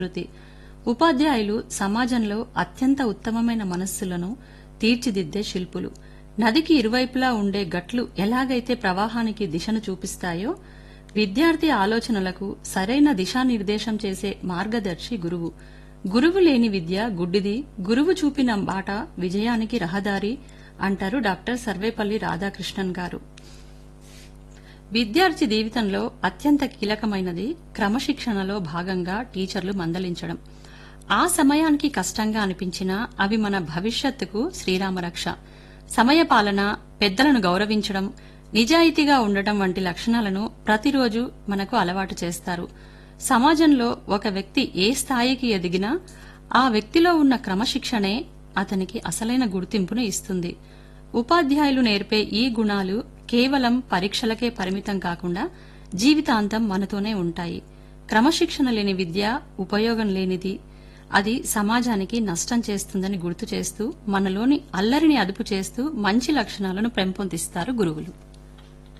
సంస్కృతి ఉపాధ్యాయులు సమాజంలో అత్యంత ఉత్తమమైన మనస్సులను తీర్చిదిద్దే శిల్పులు నదికి ఇరువైపులా ఉండే గట్లు ఎలాగైతే ప్రవాహానికి దిశను చూపిస్తాయో విద్యార్థి ఆలోచనలకు సరైన దిశానిర్దేశం చేసే మార్గదర్శి గురువు గురువు లేని విద్య గుడ్డిది గురువు చూపిన బాట విజయానికి రహదారి అంటారు డాక్టర్ సర్వేపల్లి రాధాకృష్ణన్ గారు విద్యార్థి జీవితంలో అత్యంత కీలకమైనది క్రమశిక్షణలో భాగంగా టీచర్లు మందలించడం ఆ సమయానికి కష్టంగా అనిపించినా అవి మన భవిష్యత్తుకు శ్రీరామరక్ష సమయపాలన పెద్దలను గౌరవించడం నిజాయితీగా ఉండటం వంటి లక్షణాలను ప్రతిరోజు మనకు అలవాటు చేస్తారు సమాజంలో ఒక వ్యక్తి ఏ స్థాయికి ఎదిగినా ఆ వ్యక్తిలో ఉన్న క్రమశిక్షణే అతనికి అసలైన గుర్తింపును ఇస్తుంది ఉపాధ్యాయులు నేర్పే ఈ గుణాలు కేవలం పరీక్షలకే పరిమితం కాకుండా జీవితాంతం మనతోనే ఉంటాయి క్రమశిక్షణ లేని విద్య ఉపయోగం లేనిది అది సమాజానికి నష్టం చేస్తుందని గుర్తు చేస్తూ మనలోని అల్లరిని అదుపు చేస్తూ మంచి లక్షణాలను పెంపొందిస్తారు గురువులు